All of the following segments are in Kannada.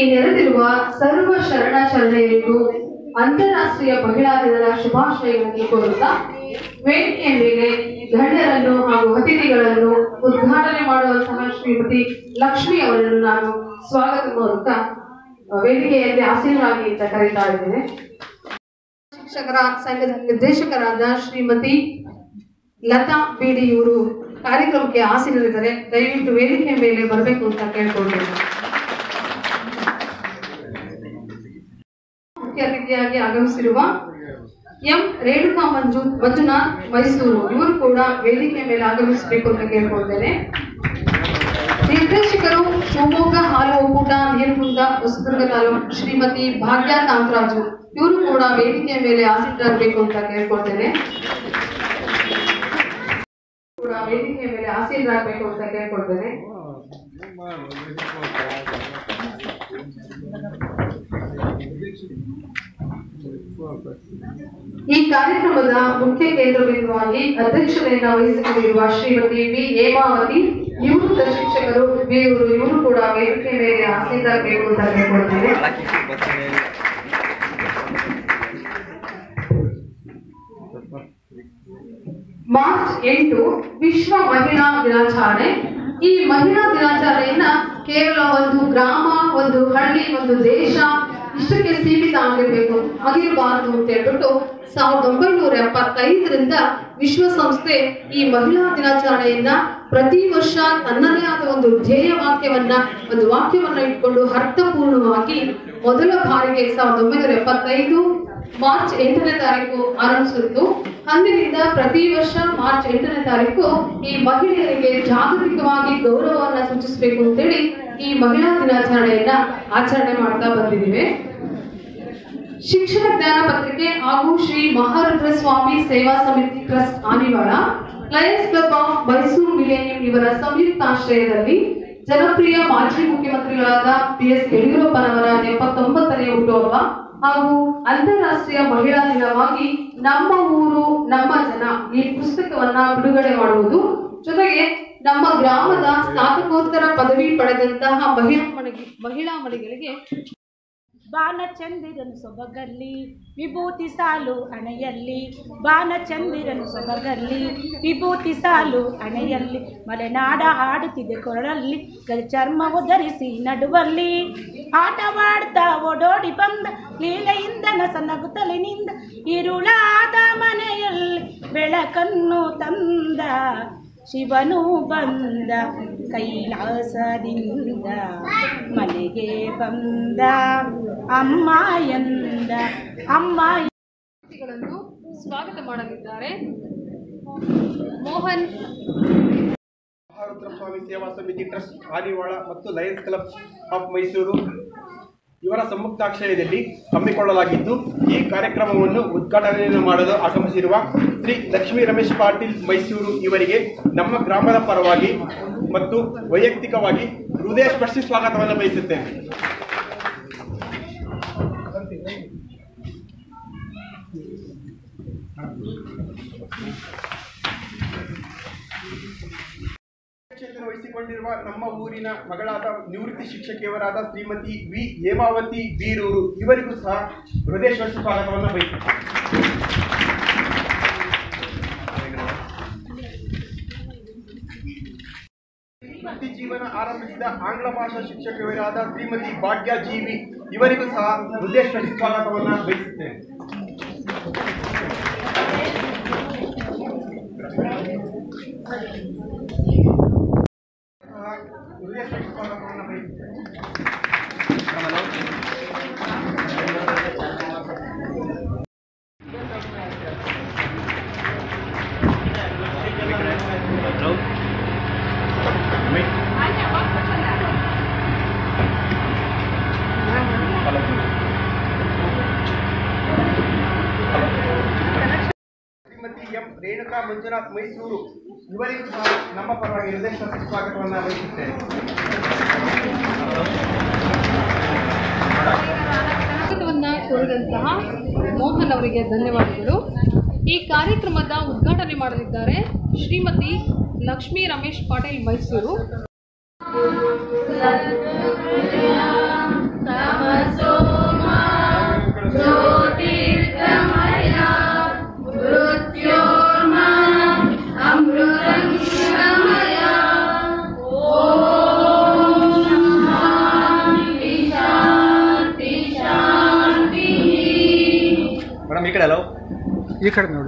ನೆರೆದಿರುವ ಸರ್ವ ಶರಣ ಶರಣೆಯರಿಗೂ ಅಂತಾರಾಷ್ಟ್ರೀಯ ಮಹಿಳಾ ದಿನದ ಶುಭಾಶಯಗಳನ್ನು ಕೋರುತ್ತಾ ವೇದಿಕೆಯ ಮೇಲೆ ಗಣ್ಯರನ್ನು ಹಾಗೂ ಅತಿಥಿಗಳನ್ನು ಉದ್ಘಾಟನೆ ಮಾಡುವಂತಹ ಶ್ರೀಮತಿ ಲಕ್ಷ್ಮಿ ಅವರನ್ನು ನಾನು ಸ್ವಾಗತ ಕೋರುತ್ತಾ ಆ, ವೇದಿಕೆಯಲ್ಲಿ ಆಸೀನರಾಗಿ ಅಂತ ಕರೀತಾ ಇದ್ದೇನೆ ಶಿಕ್ಷಕರ ಸಂಘದ ನಿರ್ದೇಶಕರಾದ ಶ್ರೀಮತಿ ಲತಾ ಬಿಡಿ ಇವರು ಕಾರ್ಯಕ್ರಮಕ್ಕೆ ಆಸೀನರಿದ್ದಾರೆ ದಯವಿಟ್ಟು ವೇದಿಕೆಯ ಮೇಲೆ ಬರಬೇಕು ಅಂತ ಕೇಳ್ಕೊಳ್ತೇನೆ ಮುಖ್ಯ ಅತಿಥಿಯಾಗಿ ಆಗಮಿಸಿರುವ ಎಂ ರೇಣುಕಾ ಮಂಜು ಮಂಜುನಾಥ್ ಮೈಸೂರು ಇವರು ಕೂಡ ವೇದಿಕೆಯ ಮೇಲೆ ಆಗಮಿಸಬೇಕು ಅಂತ ಕೇಳ್ಕೊಳ್ತೇನೆ ನಿರ್ದೇಶಕರು ಶಿವಮೊಗ್ಗ ಹಾಲು ಒಕ್ಕೂಟ ನೀರುಗುಂದ ಹೊಸದುರ್ಗ ತಾಲೂಕು ಶ್ರೀಮತಿ ಭಾಗ್ಯ ಕಾಂತರಾಜು ಇವರು ಕೂಡ ವೇದಿಕೆಯ ಮೇಲೆ ಆಸೀನರಾಗಬೇಕು ಅಂತ ಕೇಳ್ಕೊಳ್ತೇನೆ ಕೂಡ ವೇದಿಕೆಯ ಮೇಲೆ ಆಸೀನರಾಗಬೇಕು ಅಂತ ಕೇಳ್ಕೊಳ್ತೇನೆ ಈ ಕಾರ್ಯಕ್ರಮದ ಮುಖ್ಯ ಕೇಂದ್ರ ಬಿಂದುವಾಗಿ ಅಧ್ಯಕ್ಷತೆಯನ್ನು ವಹಿಸಿಕೊಂಡಿರುವ ಶ್ರೀಮತಿ ವಿ ಹೇಮಾವತಿ ನಿವೃತ್ತ ಶಿಕ್ಷಕರು ಇವರು ಇವರು ಕೂಡ ವೇದಿಕೆ ಮೇಲೆ ಆಸೀನರಾಗಬೇಕು ಅಂತ ಕೇಳ್ಕೊಳ್ತೇನೆ ಮಾರ್ಚ್ ಎಂಟು ವಿಶ್ವ ಮಹಿಳಾ ದಿನಾಚರಣೆ ಈ ಮಹಿಳಾ ದಿನಾಚರಣೆಯನ್ನ ಕೇವಲ ಒಂದು ಗ್ರಾಮ ಒಂದು ಹಳ್ಳಿ ಒಂದು ದೇಶ ಇಷ್ಟಕ್ಕೆ ಸೀಮಿತ ಆಗಿರ್ಬೇಕು ಆಗಿರಬಾರದು ಅಂತ ಹೇಳ್ಬಿಟ್ಟು ಸಾವಿರದ ಒಂಬೈನೂರ ಎಪ್ಪತ್ತೈದರಿಂದ ವಿಶ್ವಸಂಸ್ಥೆ ಈ ಮಹಿಳಾ ದಿನಾಚರಣೆಯನ್ನ ಪ್ರತಿ ವರ್ಷ ತನ್ನದೇ ಆದ ಒಂದು ಧ್ಯೇಯ ವಾಕ್ಯವನ್ನ ಒಂದು ವಾಕ್ಯವನ್ನ ಇಟ್ಕೊಂಡು ಅರ್ಥಪೂರ್ಣವಾಗಿ ಮೊದಲ ಬಾರಿಗೆ ಸಾವಿರದ ಒಂಬೈನೂರ ಎಪ್ಪತ್ತೈದು ಮಾರ್ಚ್ ಎಂಟನೇ ತಾರೀಕು ಆರಂಭಿಸಿದ್ದು ಅಂದಿನಿಂದ ಪ್ರತಿ ವರ್ಷ ಮಾರ್ಚ್ ಎಂಟನೇ ತಾರೀಕು ಈ ಮಹಿಳೆಯರಿಗೆ ಜಾಗತಿಕವಾಗಿ ಗೌರವವನ್ನ ಸೂಚಿಸಬೇಕು ಅಂತೇಳಿ ಈ ಮಹಿಳಾ ದಿನಾಚರಣೆಯನ್ನ ಆಚರಣೆ ಮಾಡ್ತಾ ಬಂದಿದ್ದೀವಿ ಶಿಕ್ಷಣ ಜ್ಞಾನ ಪತ್ರಿಕೆ ಹಾಗೂ Shri Maharudra Swamy Seva Samiti trust Anivala Lions club of Mysuru millennium ಇವರ ಸಂಯುಕ್ತಾಶ್ರಯದಲ್ಲಿ ಜನಪ್ರಿಯ ಮಾಜಿ ಮುಖ್ಯಮಂತ್ರಿಗಳಾದ ಪಿ ಎಸ್ ಯಡಿಯೂರಪ್ಪನವರ ಎಪ್ಪತ್ತೊಂಬತ್ತನೇ ಹುಟ್ಟುಹಬ್ಬ ಹಾಗೂ ಅಂತಾರಾಷ್ಟ್ರೀಯ ಮಹಿಳಾ ದಿನವಾಗಿ ನಮ್ಮ ಊರು ನಮ್ಮ ಜನ ಈ ಪುಸ್ತಕವನ್ನ ಬಿಡುಗಡೆ ಮಾಡುವುದು ಜೊತೆಗೆ ನಮ್ಮ ಗ್ರಾಮದ ಸ್ನಾತಕೋತ್ತರ ಪದವಿ ಪಡೆದಂತಹ ಮಹಿಳಾ ಮಣಿಗೆ ಮಹಿಳಾ ಮಣಿಗಳಿಗೆ ಬಾನಚಂದಿರನು ಸೊಬಗಲ್ಲಿ ವಿಭೂತಿ ಸಾಲು ಅಣೆಯಲ್ಲಿ ಬಾನಚಂದಿರನು ಸೊಬಗಲ್ಲಿ ವಿಭೂತಿ ಸಾಲು ಅಣೆಯಲ್ಲಿ ಮಲೆನಾಡ ಹಾಡುತ್ತಿದೆ ಕೊರಳಲ್ಲಿ ಗರಿ ಚರ್ಮವು ಧರಿಸಿ ನಡುವಲ್ಲಿ ಆಟವಾಡ್ತಾ ಓಡೋಡಿ ಬಂದ ಲೀಲೆಯಿಂದ ನಸನಗುತ್ತಲಿನಿಂದ ഇരുളಾದ ಮನೆಯಲ್ಲಿ ಬೆಳಕನ್ನು ತಂದ ಶಿವನು ಬಂದ ಕೈಲಾಸದಿಂದ ಮನೆಗೆ ಬಂದ ಅಮ್ಮ ಎಂದ ಅಮ್ಮ ಗಳನ್ನು ಸ್ವಾಗತ ಮಾಡಲಿದ್ದಾರೆ ಮೋಹನ್ ಮಹಾರುದ್ರ ಸ್ವಾಮಿ ಸೇವಾ ಸಮಿತಿ ಟ್ರಸ್ಟ್ ಆದಿವಾಳ ಮತ್ತು ಲಯನ್ಸ್ ಕ್ಲಬ್ ಆಫ್ ಮೈಸೂರು ಇವರ ಸಂಯುಕ್ತಾಶ್ರಯದಲ್ಲಿ ಹಮ್ಮಿಕೊಳ್ಳಲಾಗಿದ್ದು ಈ ಕಾರ್ಯಕ್ರಮವನ್ನು ಉದ್ಘಾಟನೆಯನ್ನು ಮಾಡಲು ಆಗಮಿಸಿರುವ ಶ್ರೀ ಲಕ್ಷ್ಮೀ ರಮೇಶ್ ಪಾಟೀಲ್ ಮೈಸೂರು ಇವರಿಗೆ ನಮ್ಮ ಗ್ರಾಮದ ಪರವಾಗಿ ಮತ್ತು ವೈಯಕ್ತಿಕವಾಗಿ ಹೃದಯ ಸ್ಪರ್ಶಿ ಸ್ವಾಗತವನ್ನು ಬಯಸುತ್ತೇನೆ ಅಧ್ಯಕ್ಷತೆಯನ್ನು ವಹಿಸಿಕೊಂಡಿರುವ ನಮ್ಮ ಊರಿನ ಮಗಳಾದ ನಿವೃತ್ತಿ ಶಿಕ್ಷಕಿಯವರಾದ ಶ್ರೀಮತಿ ವಿ ಹೇಮಾವತಿ ಬೀರೂರು ಇವರಿಗೂ ಸಹ ಹೃದಯ ಸ್ವಾಗತವನ್ನು ಬಯಸುತ್ತೇನೆ ವೃತ್ತಿ ಜೀವನ ಆರಂಭಿಸಿದ ಆಂಗ್ಲ ಭಾಷಾ ಶಿಕ್ಷಕಿಯರಾದ ಶ್ರೀಮತಿ ಭಾಗ್ಯ ಜೀವಿ ಇವರಿಗೂ ಸಹ ಹೃದಯ ಸ್ವಾಗತವನ್ನು ಬಯಸುತ್ತೇನೆ ಸಹ ಹೃದಯ ಸ್ವಾಗತವನ್ನು ಬಯಸುತ್ತೇನೆ ಶ್ರೀಮತಿ ಎಂ ರೇಣುಕಾ ಮಂಜುನಾಥ್ ಮೈಸೂರು ಇವರಿಗೂ ಸಹ ನಮ್ಮ ಪರವಾಗಿ ಹೃದಯ ಸ್ವಾಗತವನ್ನು ಬಯಸುತ್ತೇನೆ ಸ್ವಾಗತವನ್ನ ಕೋರಿದಂತಹ ಮೋಹನ್ ಅವರಿಗೆ ಧನ್ಯವಾದಗಳು ಈ ಕಾರ್ಯಕ್ರಮದ ಉದ್ಘಾಟನೆ ಮಾಡಲಿದ್ದಾರೆ ಶ್ರೀಮತಿ ಲಕ್ಷ್ಮೀ ರಮೇಶ್ ಪಾಟೀಲ್ ಮೈಸೂರು ತಾ ಮೇಡಮ್ ಈ ಕಡೆ ಅಲೋ ಈ ಕಡೆ ನೋಡಿ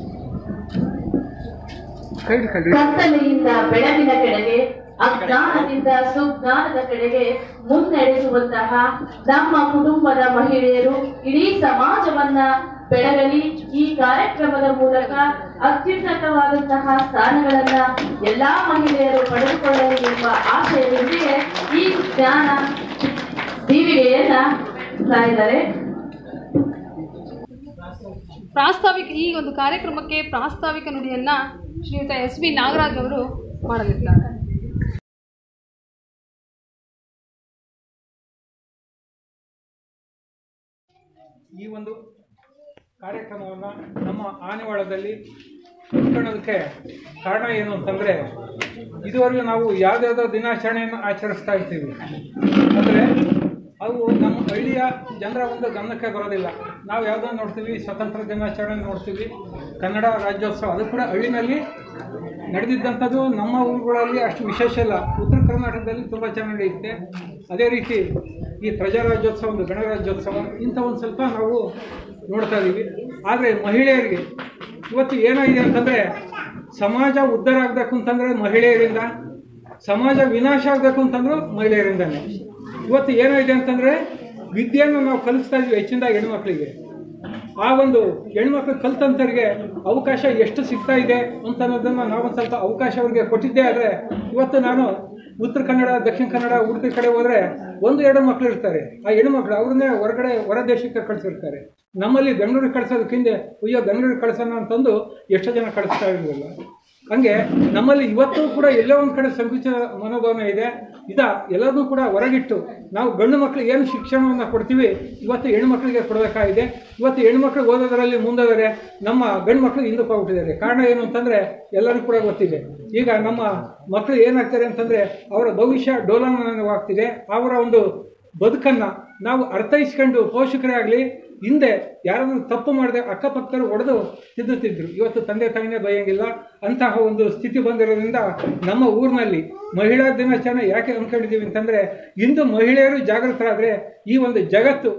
ಕೈ ಹಿಡ್ಕೊಳ್ರಿ ಕತ್ತಲೆಯಿಂದ ಬೆಳಗಿನ ಕಡೆಗೆ ಅಜ್ಞಾನದಿಂದ ಸುಜ್ಞಾನದ ಕಡೆಗೆ ಮುನ್ನಡೆಸುವಂತಹ ನಮ್ಮ ಕುಟುಂಬದ ಮಹಿಳೆಯರು ಇಡೀ ಸಮಾಜವನ್ನ ಬೆಳಗಲಿ ಈ ಕಾರ್ಯಕ್ರಮದ ಮೂಲಕ ಅತ್ಯುನ್ನತವಾದಂತಹ ಸ್ಥಾನಗಳನ್ನ ಎಲ್ಲಾ ಮಹಿಳೆಯರು ಪಡೆದುಕೊಳ್ಳಲಿ ಎಂಬ ಆಶಯದೊಂದಿಗೆ ಈ ಜ್ಞಾನ ದೀವಿಗೆಯನ್ನ ಇದ್ದಾರೆ ಪ್ರಾಸ್ತಾವಿಕ ಈ ಒಂದು ಕಾರ್ಯಕ್ರಮಕ್ಕೆ ಪ್ರಾಸ್ತಾವಿಕ ನುಡಿಯನ್ನ ಶ್ರೀಯುತ ಎಸ್ ಬಿ ನಾಗರಾಜ್ ಅವರು ಮಾಡಲಿದ್ದಾರೆ ಈ ಒಂದು ಕಾರ್ಯಕ್ರಮವನ್ನು ನಮ್ಮ ಆನೆವಾಳದಲ್ಲಿ ಹಮ್ಮಿಕೊಳ್ಳೋದಕ್ಕೆ ಕಾರಣ ಏನು ಅಂತಂದರೆ ಇದುವರೆಗೂ ನಾವು ಯಾವುದ್ಯಾವುದೋ ದಿನಾಚರಣೆಯನ್ನು ಆಚರಿಸ್ತಾ ಇರ್ತೀವಿ ಅಂದರೆ ಅವು ನಮ್ಮ ಹಳ್ಳಿಯ ಜನರ ಒಂದು ಗಮನಕ್ಕೆ ಬರೋದಿಲ್ಲ ನಾವು ಯಾವುದೋ ನೋಡ್ತೀವಿ ಸ್ವತಂತ್ರ ದಿನಾಚರಣೆ ನೋಡ್ತೀವಿ ಕನ್ನಡ ರಾಜ್ಯೋತ್ಸವ ಅದು ಕೂಡ ಹಳ್ಳಿನಲ್ಲಿ ನಡೆದಿದ್ದಂಥದ್ದು ನಮ್ಮ ಊರುಗಳಲ್ಲಿ ಅಷ್ಟು ವಿಶೇಷ ಇಲ್ಲ ಉತ್ತರ ಕರ್ನಾಟಕದಲ್ಲಿ ತುಂಬ ಚೆನ್ನಾಗಿ ನಡೆಯುತ್ತೆ ಅದೇ ರೀತಿ ಈ ಪ್ರಜಾರಾಜ್ಯೋತ್ಸವ ಒಂದು ಗಣರಾಜ್ಯೋತ್ಸವ ಇಂಥ ಒಂದು ಸ್ವಲ್ಪ ನಾವು ನೋಡ್ತಾ ಇದ್ದೀವಿ ಆದರೆ ಮಹಿಳೆಯರಿಗೆ ಇವತ್ತು ಏನಾಗಿದೆ ಅಂತಂದರೆ ಸಮಾಜ ಉದ್ಧಾರ ಆಗಬೇಕು ಅಂತಂದರೆ ಮಹಿಳೆಯರಿಂದ ಸಮಾಜ ವಿನಾಶ ಆಗಬೇಕು ಅಂತಂದ್ರೂ ಮಹಿಳೆಯರಿಂದನೇ ಇವತ್ತು ಏನಾಗಿದೆ ಅಂತಂದರೆ ವಿದ್ಯೆಯನ್ನು ನಾವು ಕಲಿಸ್ತಾ ಇದ್ವಿ ಹೆಚ್ಚಿನದಾಗಿ ಹೆಣ್ಮಕ್ಳಿಗೆ ಆ ಒಂದು ಹೆಣ್ಮಕ್ಳು ಕಲ್ತಂತರಿಗೆ ಅವಕಾಶ ಎಷ್ಟು ಸಿಗ್ತಾ ಇದೆ ಅಂತ ಅನ್ನೋದನ್ನು ನಾವೊಂದು ಸ್ವಲ್ಪ ಅವಕಾಶ ಅವ್ರಿಗೆ ಕೊಟ್ಟಿದ್ದೇ ಆದರೆ ಇವತ್ತು ನಾನು ಉತ್ತರ ಕನ್ನಡ ದಕ್ಷಿಣ ಕನ್ನಡ ಉಡುಪಿ ಕಡೆ ಹೋದರೆ ಒಂದು ಎರಡು ಮಕ್ಕಳು ಇರ್ತಾರೆ ಆ ಹೆಣ್ಮಕ್ಳು ಅವ್ರನ್ನೇ ಹೊರಗಡೆ ಹೊರ ದೇಶಕ್ಕೆ ಕಳಿಸಿರ್ತಾರೆ ನಮ್ಮಲ್ಲಿ ಬೆಂಗಳೂರಿಗೆ ಕಳಿಸೋದಕ್ಕಿಂತ ಅಯ್ಯೋ ಬೆಂಗಳೂರಿಗೆ ಕಳಿಸೋಣ ಅಂತಂದು ಎಷ್ಟೋ ಜನ ಕಳಿಸ್ತಾ ಇರಲಿಲ್ಲ ಹಂಗೆ ನಮ್ಮಲ್ಲಿ ಇವತ್ತು ಕೂಡ ಎಲ್ಲೋ ಒಂದು ಕಡೆ ಸಂಕುಚಿತ ಮನೋಭಾವನೆ ಇದೆ ಇದ ಎಲ್ಲದನ್ನೂ ಕೂಡ ಹೊರಗಿಟ್ಟು ನಾವು ಗಂಡು ಮಕ್ಕಳಿಗೆ ಏನು ಶಿಕ್ಷಣವನ್ನು ಕೊಡ್ತೀವಿ ಇವತ್ತು ಹೆಣ್ಮಕ್ಳಿಗೆ ಕೊಡಬೇಕಾಗಿದೆ ಇವತ್ತು ಹೆಣ್ಮಕ್ಳು ಓದೋದರಲ್ಲಿ ಮುಂದವರೆ ನಮ್ಮ ಗಂಡು ಮಕ್ಕಳು ಹಿಂದಕ್ಕೆ ಹೋಗ್ಬಿಟ್ಟಿದ್ದಾರೆ ಕಾರಣ ಏನು ಅಂತಂದರೆ ಎಲ್ಲರಿಗೂ ಕೂಡ ಗೊತ್ತಿದೆ ಈಗ ನಮ್ಮ ಮಕ್ಕಳು ಏನಾಗ್ತಾರೆ ಅಂತಂದರೆ ಅವರ ಭವಿಷ್ಯ ಡೋಲನವಾಗ್ತಿದೆ ಅವರ ಒಂದು ಬದುಕನ್ನು ನಾವು ಅರ್ಥೈಸ್ಕೊಂಡು ಪೋಷಕರೇ ಆಗಲಿ ಹಿಂದೆ ಯಾರನ್ನು ತಪ್ಪು ಮಾಡದೆ ಅಕ್ಕಪಕ್ಕರು ಹೊಡೆದು ತಿದ್ದುತ್ತಿದ್ರು ಇವತ್ತು ತಂದೆ ತಾಯಿನೇ ಬೈಯಂಗಿಲ್ಲ ಅಂತಹ ಒಂದು ಸ್ಥಿತಿ ಬಂದಿರೋದ್ರಿಂದ ನಮ್ಮ ಊರಿನಲ್ಲಿ ಮಹಿಳಾ ದಿನಾಚರಣೆ ಯಾಕೆ ಅಂದ್ಕೊಂಡಿದ್ದೀವಿ ಅಂತಂದರೆ ಇಂದು ಮಹಿಳೆಯರು ಜಾಗೃತರಾದರೆ ಈ ಒಂದು ಜಗತ್ತು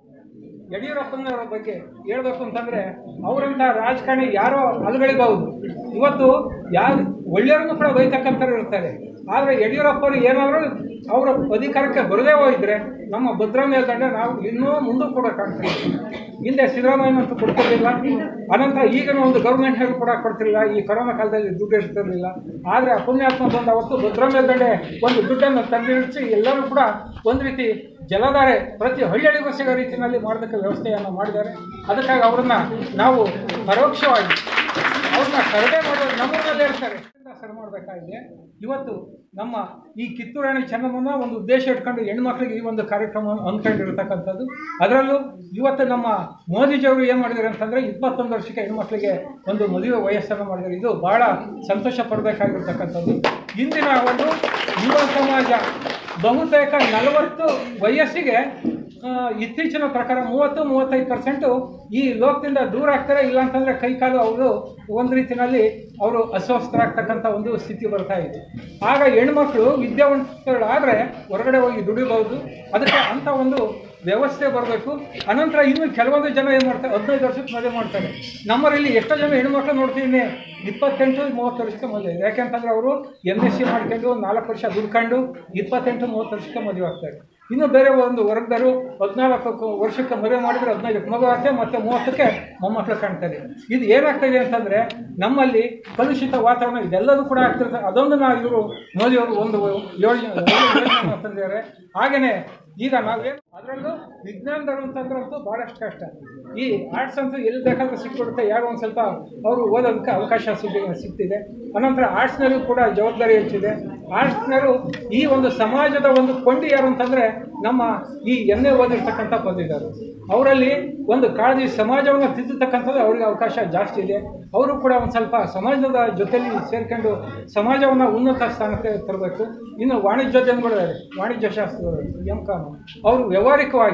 ಯಡಿಯೂರಪ್ಪನವರ ಬಗ್ಗೆ ಹೇಳ್ಬೇಕು ಅಂತಂದ್ರೆ ಅವರಂತ ರಾಜಕಾರಣಿ ಯಾರೋ ಅಲ್ಗಳಿಬಹುದು ಇವತ್ತು ಯಾರು ಒಳ್ಳೆಯವ್ರನ್ನು ಕೂಡ ಬೈತಕ್ಕಂಥವ್ರು ಇರ್ತಾರೆ ಆದರೆ ಯಡಿಯೂರಪ್ಪರು ಏನಾದರೂ ಅವರ ಅಧಿಕಾರಕ್ಕೆ ಬರದೇ ಹೋಗಿದ್ರೆ ನಮ್ಮ ಭದ್ರಾ ಮೇಲ್ದಂಡ ನಾವು ಇನ್ನೂ ಮುಂದೆ ಕೂಡ ಕಾಣ್ತೀವಿ ಹಿಂದೆ ಸಿದ್ದರಾಮಯ್ಯನಂತೂ ಕೊಡ್ತಿರ್ಲಿಲ್ಲ ಅನಂತರ ಈಗಿನ ಒಂದು ಗೌರ್ಮೆಂಟ್ ಹೇಗೂ ಕೂಡ ಕೊಡ್ತಿರಲಿಲ್ಲ ಈ ಕೊರೋನಾ ಕಾಲದಲ್ಲಿ ದುಡ್ಡು ಇರ್ತಿರ್ಲಿಲ್ಲ ಆದರೆ ಆ ಪುಣ್ಯಾತ್ಮ ಬಂದ ಅವತ್ತು ಭದ್ರಾ ಮೇಲ್ದಂಡೆ ಒಂದು ದುಡ್ಡನ್ನು ತಂದಿರಿಸಿ ಎಲ್ಲರೂ ಕೂಡ ಒಂದು ರೀತಿ ಜಲಧಾರೆ ಪ್ರತಿ ಹಳ್ಳಿಗಳಿಗೂ ಸಿಗೋ ರೀತಿಯಲ್ಲಿ ಮಾಡೋದಕ್ಕೆ ವ್ಯವಸ್ಥೆಯನ್ನು ಮಾಡಿದ್ದಾರೆ ಅದಕ್ಕಾಗಿ ಅವರನ್ನ ನಾವು ಪರೋಕ್ಷವಾಗಿ ಅವ್ರನ್ನ ಕರಡೆ ಮಾಡೋದು ನಮ್ಮೂರಲ್ಲೇ ಇರ್ತಾರೆ ಸರಿ ಮಾಡಬೇಕಾಗಿದೆ ಇವತ್ತು ನಮ್ಮ ಈ ಕಿತ್ತೂರಾಣಿ ಚೆನ್ನಮ್ಮನ ಒಂದು ಉದ್ದೇಶ ಇಟ್ಕೊಂಡು ಹೆಣ್ಮಕ್ಳಿಗೆ ಈ ಒಂದು ಕಾರ್ಯಕ್ರಮ ಅಂದ್ಕೊಂಡಿರ್ತಕ್ಕಂಥದ್ದು ಅದರಲ್ಲೂ ಇವತ್ತು ನಮ್ಮ ಮೋದಿಜಿಯವರು ಏನು ಮಾಡಿದ್ದಾರೆ ಅಂತಂದರೆ ಇಪ್ಪತ್ತೊಂದು ವರ್ಷಕ್ಕೆ ಹೆಣ್ಮಕ್ಳಿಗೆ ಒಂದು ಮದುವೆ ವಯಸ್ಸನ್ನು ಮಾಡಿದ್ದಾರೆ ಇದು ಭಾಳ ಸಂತೋಷ ಪಡಬೇಕಾಗಿರ್ತಕ್ಕಂಥದ್ದು ಇಂದಿನ ಒಂದು ಯುವ ಸಮಾಜ ಬಹುತೇಕ ನಲವತ್ತು ವಯಸ್ಸಿಗೆ ಆ, ಇತ್ತೀಚಿನ ಪ್ರಕಾರ ಮೂವತ್ತು ಮೂವತ್ತೈದು ಪರ್ಸೆಂಟು ಈ ಲೋಕದಿಂದ ದೂರ ಆಗ್ತಾರೆ ಇಲ್ಲ ಅಂತಂದರೆ ಕೈಕಾಲು ಅವರು ಒಂದು ರೀತಿಯಲ್ಲಿ ಅವರು ಅಸ್ವಸ್ಥರಾಗ್ತಕ್ಕಂಥ ಒಂದು ಸ್ಥಿತಿ ಬರ್ತಾ ಇದೆ ಆಗ ಹೆಣ್ಮಕ್ಳು ವಿದ್ಯಾವಂತರಾದರೆ ಹೊರಗಡೆ ಹೋಗಿ ದುಡಿಬಹುದು ಅದಕ್ಕೆ ಅಂಥ ಒಂದು ವ್ಯವಸ್ಥೆ ಬರಬೇಕು ಅನಂತರ ಇನ್ನು ಕೆಲವೊಂದು ಜನ ಏನು ಮಾಡ್ತಾರೆ ಹದಿನೈದು ವರ್ಷಕ್ಕೆ ಮದುವೆ ಮಾಡ್ತಾರೆ ನಮ್ಮಲ್ಲಿ ಎಷ್ಟೋ ಜನ ಹೆಣ್ಮಕ್ಳು ನೋಡ್ತೀನಿ ಇಪ್ಪತ್ತೆಂಟು ಮೂವತ್ತು ವರ್ಷಕ್ಕೆ ಮದುವೆ ಯಾಕೆಂತಂದ್ರೆ ಅವರು ಎಮ್ ಎಸ್ ಸಿ ಮಾಡ್ಕೊಂಡು ನಾಲ್ಕು ವರ್ಷ ದುಡ್ಕೊಂಡು ಇಪ್ಪತ್ತೆಂಟು ಮೂವತ್ತು ವರ್ಷಕ್ಕೆ ಮದುವೆ ಆಗ್ತಾರೆ ಇನ್ನು ಬೇರೆ ಒಂದು ವರ್ಗದವರು ಹದಿನಾಲ್ಕು ವರ್ಷಕ್ಕೆ ಮದುವೆ ಮಾಡಿದ್ರೆ ಹದಿನೈದಕ್ಕೆ ಮಗು ಆಗ್ತದೆ ಮತ್ತು ಮೂವತ್ತಕ್ಕೆ ಮೊಮ್ಮಕ್ಕಳು ಕಾಣ್ತಾರೆ ಇದು ಏನಾಗ್ತದೆ ಅಂತಂದರೆ ನಮ್ಮಲ್ಲಿ ಕಲುಷಿತ ವಾತಾವರಣ ಇದೆಲ್ಲದೂ ಕೂಡ ಆಗ್ತಿರ್ತದೆ ಅದೊಂದು ನಾವು ಇವರು ಮೋದಿಯವರು ಒಂದು ಯೋಜನೆ ಯೋಜನೆ ತಂದಿದ್ದಾರೆ ಹಾಗೆಯೇ ಈಗ ನಾವೇನು ಅದರಲ್ಲೂ ವಿಜ್ಞಾನದವರು ಅಂತಂದ್ರಂತೂ ಭಾಳಷ್ಟು ಕಷ್ಟ ಈ ಆರ್ಟ್ಸ್ ಅಂತೂ ಎಲ್ಲಿ ಬೇಕಾದ್ರೂ ಸಿಕ್ಬಿಡುತ್ತೆ ಯಾರೋ ಒಂದು ಸ್ವಲ್ಪ ಅವರು ಓದೋದಕ್ಕೆ ಅವಕಾಶ ಸಿಗ ಸಿಗ್ತಿದೆ ಅನಂತರ ಆರ್ಟ್ಸ್ನಲ್ಲೂ ಕೂಡ ಜವಾಬ್ದಾರಿ ಹೆಚ್ಚಿದೆ ಆರ್ಟ್ಸ್ನವರು ಈ ಒಂದು ಸಮಾಜದ ಒಂದು ಕೊಂಡಿ ಯಾರು ಅಂತಂದರೆ ನಮ್ಮ ಈ ಎನ್ ಎ ಓದಿರ್ತಕ್ಕಂಥ ಪದವೀಧರು ಅವರಲ್ಲಿ ಒಂದು ಕಾಳಜಿ ಸಮಾಜವನ್ನು ತಿದ್ದತಕ್ಕಂಥದ್ದು ಅವರಿಗೆ ಅವಕಾಶ ಜಾಸ್ತಿ ಇದೆ ಅವರು ಕೂಡ ಒಂದು ಸ್ವಲ್ಪ ಸಮಾಜದ ಜೊತೆಲಿ ಸೇರ್ಕೊಂಡು ಸಮಾಜವನ್ನು ಉನ್ನತ ಸ್ಥಾನಕ್ಕೆ ತರಬೇಕು ಇನ್ನು ವಾಣಿಜ್ಯೋದ್ಯಮಗಳು ಇದ್ದಾರೆ ವಾಣಿಜ್ಯ ಶಾಸ್ತ್ರದವರು ಎಂ ಕಾಮ್ ಅವರು ವ್ಯಾವಹಾರಿಕವಾಗಿ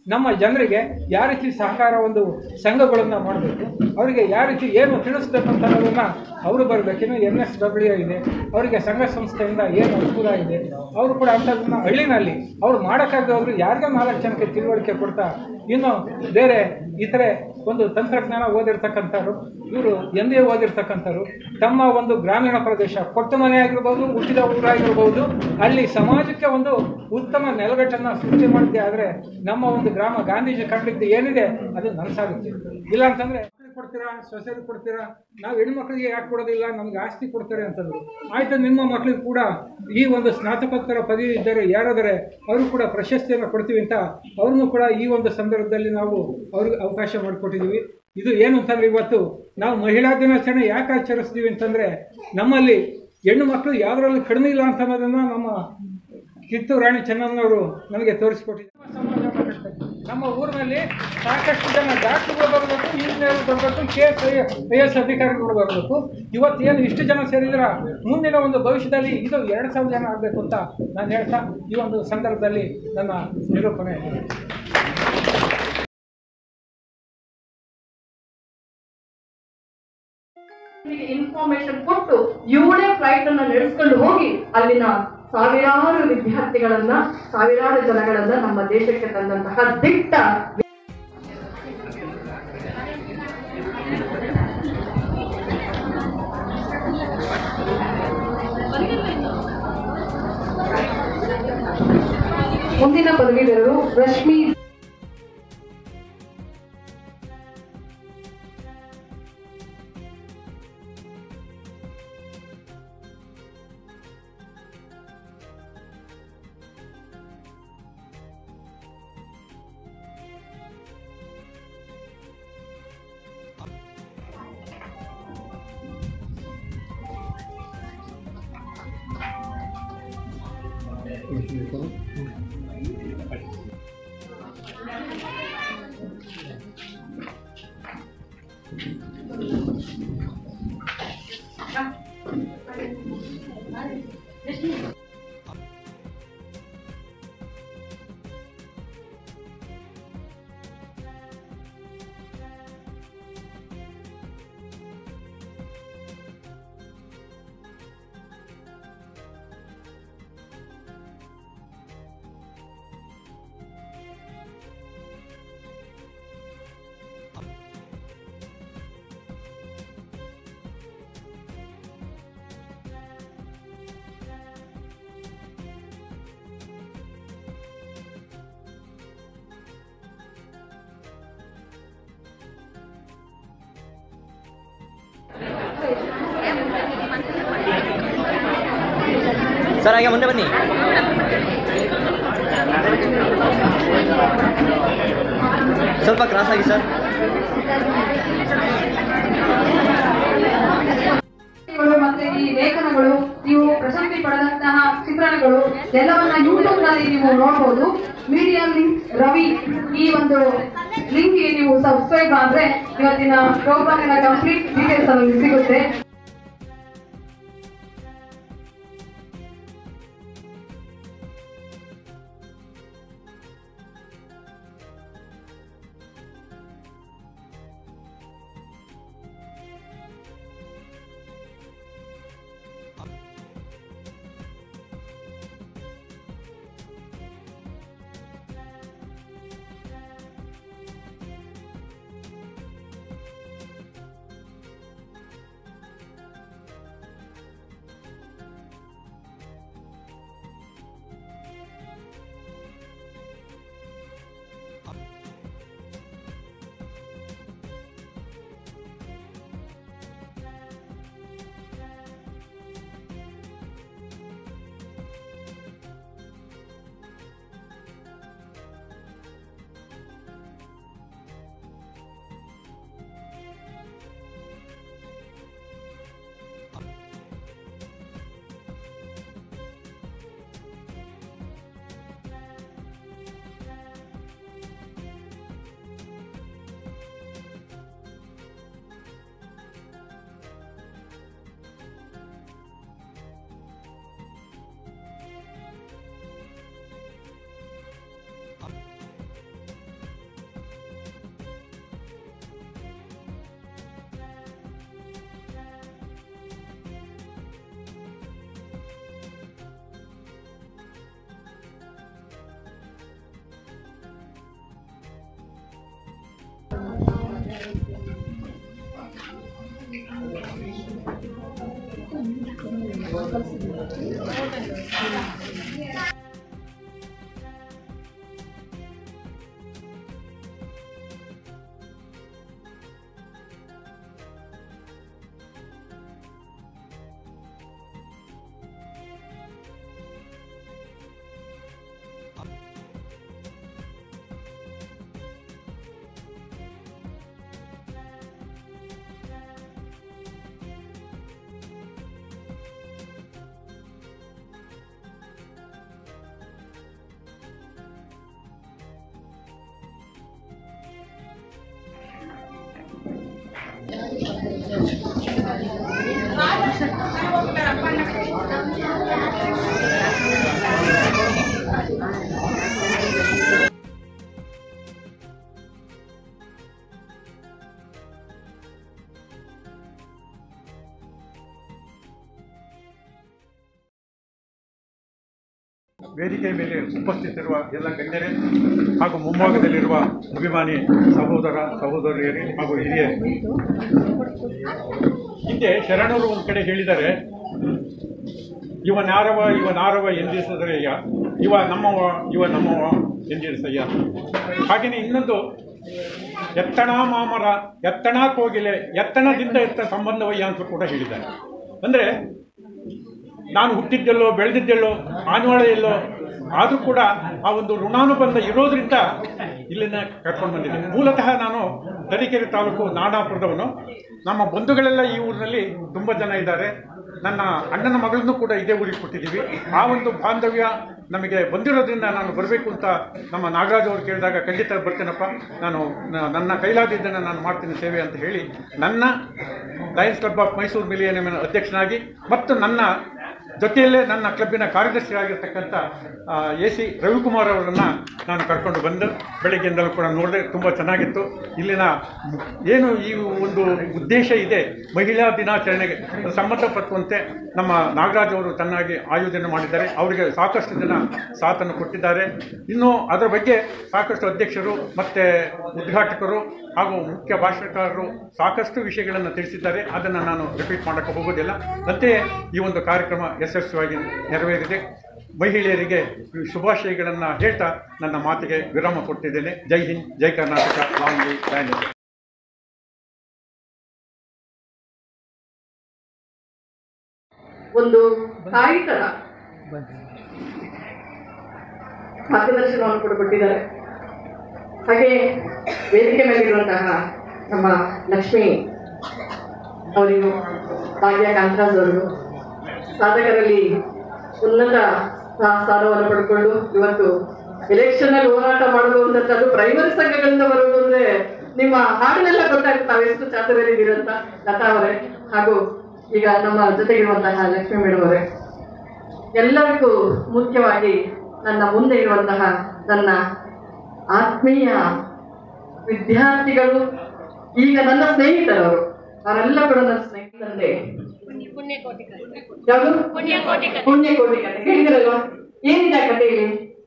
ನಮ್ಮ ಜನರಿಗೆ ಯಾವ ರೀತಿ ಸಹಕಾರ ಒಂದು ಸಂಘಗಳನ್ನು ಮಾಡಬೇಕು ಅವರಿಗೆ ಯಾವ ರೀತಿ ಏನು ತಿಳಿಸ್ಬೇಕು ಅಂತ ಅನ್ನೋದನ್ನು ಅವರು ಬರಬೇಕಿನ್ನು ಎನ್ ಎಸ್ ಡಬ್ಲ್ಯೂ ಇದೆ ಅವರಿಗೆ ಸಂಘ ಸಂಸ್ಥೆಯಿಂದ ಏನು ಅನುಕೂಲ ಇದೆ ಅವರು ಕೂಡ ಅಂಥದ್ದನ್ನ ಹಳ್ಳಿನಲ್ಲಿ ಅವ್ರು ಮಾಡೋಕ್ಕಾಗದವರು ಯಾರಿಗೋ ನಾಲ್ಕು ಜನಕ್ಕೆ ತಿಳುವಳಿಕೆ ಕೊಡ್ತಾ ಇನ್ನು ಬೇರೆ ಇತರೆ ಒಂದು ತಂತ್ರಜ್ಞಾನ ಓದಿರ್ತಕ್ಕಂಥವ್ರು ಇವರು ಎಂ ಎ ಓದಿರ್ತಕ್ಕಂಥವ್ರು ತಮ್ಮ ಒಂದು ಗ್ರಾಮೀಣ ಪ್ರದೇಶ ಕೊಟ್ಟ ಮನೆ ಆಗಿರ್ಬೋದು ಹುಟ್ಟಿದ ಊರಾಗಿರ್ಬೋದು ಅಲ್ಲಿ ಸಮಾಜಕ್ಕೆ ಒಂದು ಉತ್ತಮ ನೆಲಗಟ್ಟನ್ನು ಸೃಷ್ಟಿ ಮಾಡಿದ್ದೆ ಆದರೆ ನಮ್ಮ ಒಂದು ಗ್ರಾಮ ಗಾಂಧೀಜಿ ಕಂಡಿದ್ದು ಏನಿದೆ ಅದು ನನಸಾಗುತ್ತೆ ಇಲ್ಲ ಅಂತಂದ್ರೆ ಮಕ್ಳಿಗೆ ಕೊಡ್ತೀರಾ ಸೊಸೆಗೆ ಕೊಡ್ತೀರಾ ನಾವು ಹೆಣ್ಮಕ್ಳಿಗೆ ಯಾಕೆ ಕೊಡೋದಿಲ್ಲ ನಮ್ಗೆ ಆಸ್ತಿ ಕೊಡ್ತಾರೆ ಅಂತಂದ್ರು ಆಯ್ತು ನಿಮ್ಮ ಮಕ್ಕಳಿಗೆ ಕೂಡ ಈ ಒಂದು ಸ್ನಾತಕೋತ್ತರ ಪದವಿ ಇದ್ದರೆ ಯಾರಾದರೆ ಅವರು ಕೂಡ ಪ್ರಶಸ್ತಿಯನ್ನು ಕೊಡ್ತೀವಿ ಅಂತ ಅವ್ರನ್ನೂ ಕೂಡ ಈ ಒಂದು ಸಂದರ್ಭದಲ್ಲಿ ನಾವು ಅವ್ರಿಗೆ ಅವಕಾಶ ಮಾಡಿಕೊಟ್ಟಿದ್ದೀವಿ ಇದು ಏನು ಅಂತಂದ್ರೆ ಇವತ್ತು ನಾವು ಮಹಿಳಾ ದಿನಾಚರಣೆ ಯಾಕೆ ಆಚರಿಸ್ತೀವಿ ಅಂತಂದ್ರೆ ನಮ್ಮಲ್ಲಿ ಹೆಣ್ಣು ಮಕ್ಕಳು ಯಾವುದರಲ್ಲೂ ಕಡಿಮೆ ಇಲ್ಲ ಅಂತ ಅನ್ನೋದನ್ನ ನಮ್ಮ ಕಿತ್ತೂರು ರಾಣಿ ಚೆನ್ನಮ್ಮನವರು ನಮಗೆ ತೋರಿಸಿಕೊಟ್ಟಿದ್ದಾರೆ ಸಮಾಜ ಮಾಡುತ್ತೆ. ನಮ್ಮ ಊರಿನಲ್ಲಿ ಸಾಕಷ್ಟು ಜನ ಡಾಕ್ಟರ್ಗಳು ಬರಬೇಕು ಇಂಜಿನಿಯರ್ ಬರಬೇಕು ಕೆ ಎಸ್ ಐ ಎಸ್ ಅಧಿಕಾರಿಗಳು ಬರಬೇಕು ಇವತ್ತು ಏನು ಇಷ್ಟು ಜನ ಸೇರಿದ್ರ ಮುಂದಿನ ಒಂದು ಭವಿಷ್ಯದಲ್ಲಿ ಇದು ಎರಡು ಸಾವಿರ ಜನ ಆಗಬೇಕು ಅಂತ ನಾನು ಹೇಳ್ತಾ ಈ ಒಂದು ಸಂದರ್ಭದಲ್ಲಿ ನನ್ನ ನಿರೂಪಣೆ ಇನ್ಫಾರ್ಮೇಶನ್ ಕೊಟ್ಟು ಇವಳೇ ಫ್ಲೈಟ್ ಅನ್ನ ನಡೆಸ್ಕೊಂಡು ಹೋಗಿ ಅಲ್ಲಿನ ಸಾವಿರಾರು ವಿದ್ಯಾರ್ಥಿಗಳನ್ನ ಸಾವಿರಾರು ಜನಗಳನ್ನ ನಮ್ಮ ದೇಶಕ್ಕೆ ತಂದಂತಹ ದಿಟ್ಟ ಮುಂದಿನ ಪದವೀಧರರು ರಶ್ಮಿ ಸರ್ ಹಾಗೆ ಮುಂದೆ ಬನ್ನಿ ಸ್ವಲ್ಪ ಕ್ರಾಸ್ ಆಗಿ ಸರ್ ಗಳು ಮತ್ತೆ ಈ ಲೇಖನಗಳು ನೀವು ಪ್ರಶಸ್ತಿ ಪಡೆದಂತಹ ಚಿತ್ರಣಗಳು ಎಲ್ಲವನ್ನ ಯೂಟ್ಯೂಬ್ ನಲ್ಲಿ ನೀವು ನೋಡಬಹುದು ಮೀಡಿಯಾ ಲಿಂಕ್ ರವಿ ಈ ಒಂದು ಲಿಂಕ್ ಗೆ ನೀವು ಸಬ್ಸ್ಕ್ರೈಬ್ ಆದ್ರೆ ಇವತ್ತಿನ ಪ್ರೋಗ್ರಾಮಿನ ಕಂಪ್ಲೀಟ್ ಡೀಟೇಲ್ಸ್ ಅಲ್ಲಿ ಸಿಗುತ್ತೆ ವೇದಿಕೆ ಮೇಲೆ ಉಪಸ್ಥಿತರಿರುವ ಎಲ್ಲ ಗಣ್ಯರೇ ಹಾಗೂ ಮುಂಭಾಗದಲ್ಲಿರುವ ಅಭಿಮಾನಿ ಸಹೋದರ ಸಹೋದರಿಯರೇ ಹಾಗೂ ಹಿರಿಯರೇ ಹಿಂದೆ ಶರಣರು ಒಂದು ಕಡೆ ಹೇಳಿದ್ದಾರೆ ಇವನಾರವ ಇವನಾರವ ಎಂದಿಸಿದರೆಯ ಇವ ನಮ್ಮವ ಇವ ನಮ್ಮವ ಎಂದಿರಿಸಯ್ಯ ಹಾಗೆಯೇ ಇನ್ನೊಂದು ಎತ್ತಣ ಮಾಮರ ಎತ್ತಣ ಕೋಗಿಲೆ ಎತ್ತಣದಿಂದ ಎತ್ತ ಸಂಬಂಧವಯ್ಯ ಅಂತ ಕೂಡ ಹೇಳಿದ್ದಾರೆ ಅಂದರೆ ನಾನು ಹುಟ್ಟಿದ್ದೆಲ್ಲೋ ಬೆಳೆದಿದ್ದೆಲ್ಲೋ ಆನವಾಳ ಎಲ್ಲೋ ಆದರೂ ಕೂಡ ಆ ಒಂದು ಋಣಾನುಬಂಧ ಇರೋದ್ರಿಂದ ಇಲ್ಲಿನ ಕರ್ಕೊಂಡು ಬಂದಿದ್ದೆ ಮೂಲತಃ ನಾನು ತರೀಕೆರೆ ತಾಲೂಕು ನಾಡಾಪುರದವನು ನಮ್ಮ ಬಂಧುಗಳೆಲ್ಲ ಈ ಊರಿನಲ್ಲಿ ತುಂಬ ಜನ ಇದ್ದಾರೆ ನನ್ನ ಅಣ್ಣನ ಮಗಳನ್ನು ಕೂಡ ಇದೇ ಊರಿಗೆ ಕೊಟ್ಟಿದ್ದೀವಿ ಆ ಒಂದು ಬಾಂಧವ್ಯ ನಮಗೆ ಬಂದಿರೋದ್ರಿಂದ ನಾನು ಬರಬೇಕು ಅಂತ ನಮ್ಮ ನಾಗರಾಜ್ ಅವರು ಕೇಳಿದಾಗ ಖಂಡಿತ ಬರ್ತೀನಪ್ಪ ನಾನು ನ- ನನ್ನ ಕೈಲಾದಿದ್ದನ್ನು ನಾನು ಮಾಡ್ತೀನಿ ಸೇವೆ ಅಂತ ಹೇಳಿ ನನ್ನ Lions club of Mysuru millennium ಅಧ್ಯಕ್ಷನಾಗಿ ಮತ್ತು ನನ್ನ ಜೊತೆಯಲ್ಲೇ ನನ್ನ ಕ್ಲಬ್ಬಿನ ಕಾರ್ಯದರ್ಶಿಯಾಗಿರ್ತಕ್ಕಂಥ ಎ ಸಿ ರವಿಕುಮಾರ್ ಅವರನ್ನು ನಾನು ಕರ್ಕೊಂಡು ಬಂದು ಬೆಳಗ್ಗೆಯಿಂದಲೂ ಕೂಡ ನೋಡಿದೆ ತುಂಬ ಚೆನ್ನಾಗಿತ್ತು ಇಲ್ಲಿನ ಏನು ಈ ಒಂದು ಉದ್ದೇಶ ಇದೆ ಮಹಿಳಾ ದಿನಾಚರಣೆಗೆ ಸಂಬಂಧಪಟ್ಟಂತೆ ನಮ್ಮ ನಾಗರಾಜ್ ಅವರು ಚೆನ್ನಾಗಿ ಆಯೋಜನೆ ಮಾಡಿದ್ದಾರೆ ಅವರಿಗೆ ಸಾಕಷ್ಟು ಜನ ಸಾಥನ್ನು ಕೊಟ್ಟಿದ್ದಾರೆ ಇನ್ನು ಅದರ ಬಗ್ಗೆ ಸಾಕಷ್ಟು ಅಧ್ಯಕ್ಷರು ಮತ್ತು ಉದ್ಘಾಟಕರು ಹಾಗೂ ಮುಖ್ಯ ಭಾಷಣಕಾರರು ಸಾಕಷ್ಟು ವಿಷಯಗಳನ್ನು ತಿಳಿಸಿದ್ದಾರೆ ಅದನ್ನು ನಾನು ರಿಪೀಟ್ ಮಾಡೋಕ್ಕೆ ಹೋಗೋದಿಲ್ಲ ಅಂತೆಯೇ ಈ ಒಂದು ಕಾರ್ಯಕ್ರಮ ಯಶಸ್ವಿಯಾಗಿ ನೆರವೇರಿದೆ ಮಹಿಳೆಯರಿಗೆ ಶುಭಾಶಯಗಳನ್ನು ಹೇಳ್ತಾ ನನ್ನ ಮಾತಿಗೆ ವಿರಾಮ ಕೊಟ್ಟಿದ್ದೇನೆ ಜೈ ಹಿಂದ್ ಜೈ ಕರ್ನಾಟಕ ಲಾಂಗ್ ಲೀವ್ ಬ್ಯಾನರ್ ಒಂದು ತಾಯಿ ತರ ಮಾರ್ಗದರ್ಶನವನ್ನು ಕೂಡ ಕೊಟ್ಟಿದ್ದಾರೆ ಹಾಗೆ ವೇದಿಕೆ ಮೇಲಿರುವಂತಹ ನಮ್ಮ ಲಕ್ಷ್ಮಿ ಅವರಿಗೂ ಭಾಗ್ಯ ಕಾಂತರಾಜ್ ಅವರು ಸಾಧಕರಲ್ಲಿ ಉನ್ನತ ಸ್ಥಾ- ಸ್ಥಾನವನ್ನು ಪಡ್ಕೊಂಡು ಇವತ್ತು ಎಲೆಕ್ಷನ್ ಅಲ್ಲಿ ಹೋರಾಟ ಮಾಡೋದು ಅಂತ ಅದು ಪ್ರೈಮರಿ ಸಂಘಗಳಿಂದ ಬರುವುದು ಅಂದ್ರೆ ನಿಮ್ಮ ಹಾಡಿನೆಲ್ಲ ಗೊತ್ತಾಗುತ್ತೆ ತಾವೆಷ್ಟು ಚಾತುರ್ಯರಿದ್ದೀರಿ ಅಂತ ಲತಾ ಅವರೇ ಹಾಗೂ ಈಗ ನಮ್ಮ ಜೊತೆಗಿರುವಂತಹ ಲಕ್ಷ್ಮೀ ಮೇಡಮ್ ಅವರೇ ಎಲ್ಲರಿಗೂ ಮುಖ್ಯವಾಗಿ ನನ್ನ ಮುಂದೆ ಇರುವಂತಹ ನನ್ನ ಆತ್ಮೀಯ ವಿದ್ಯಾರ್ಥಿಗಳು ಈಗ ನನ್ನ ಸ್ನೇಹಿತರವರು ಅವರೆಲ್ಲ ಕೂಡ ನನ್ನ ಸ್ನೇಹಿತರಂತೆ ಯಾವುದು ಪುಣ್ಯಕೋಟಿ ಕಥೆ ಹೇಳಿದ್ರಲ್ವಾ ಏನಿದೆ ಆ ಕಥೆಯಲ್ಲಿ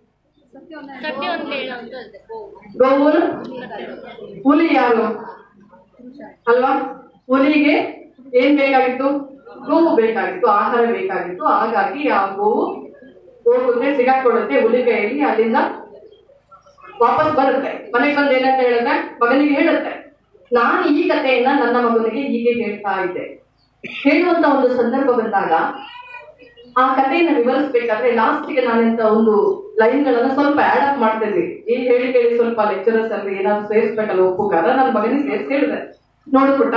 ಗೋವು ಹುಲಿ ಯಾರು ಅಲ್ವಾ ಹುಲಿಗೆ ಏನ್ ಬೇಕಾಗಿತ್ತು ಗೋವು ಬೇಕಾಗಿತ್ತು ಆಹಾರ ಬೇಕಾಗಿತ್ತು ಹಾಗಾಗಿ ಆ ಗೋವು ಹೋಗುತ್ತೆ ಸಿಗಾಕೊಳ್ಳುತ್ತೆ ಹುಲಿ ಕೈಯಲ್ಲಿ ಅಲ್ಲಿಂದ ವಾಪಸ್ ಬರುತ್ತೆ ಮನೆಗೆ ಬಂದು ಏನಂತ ಹೇಳಿದ್ರೆ ಮಗನಿಗೆ ಹೇಳುತ್ತೆ ನಾನು ಈ ಕಥೆಯನ್ನ ನನ್ನ ಮಗನಿಗೆ ಹೀಗೆ ಹೇಳ್ತಾ ಇದ್ದೆ ಹೇಳುವಂತ ಒಂದು ಸಂದರ್ಭ ಬಂದಾಗ ಆ ಕಥೆಯನ್ನ ವಿವರಿಸ್ಬೇಕಾದ್ರೆ ಲಾಸ್ಟಿಗೆ ನಾನೆಂತ ಒಂದು ಲೈನ್ಗಳನ್ನ ಸ್ವಲ್ಪ ಆಡ್ ಅಪ್ ಮಾಡ್ತಿದ್ವಿ ಈ ಹೇಳಿ ಕೇಳಿ ಸ್ವಲ್ಪ ಲೆಕ್ಚರರ್ಸ್ ಅಲ್ಲಿ ಏನಾದ್ರು ಸೇರಿಸ್ಬೇಕಲ್ಲ ಒಪ್ಪುಗಾರ ನನ್ನ ಮಗನಿಗೆ ಸೇರಿಸಿ ಹೇಳಿದೆ ನೋಡು ಪುಟ್ಟ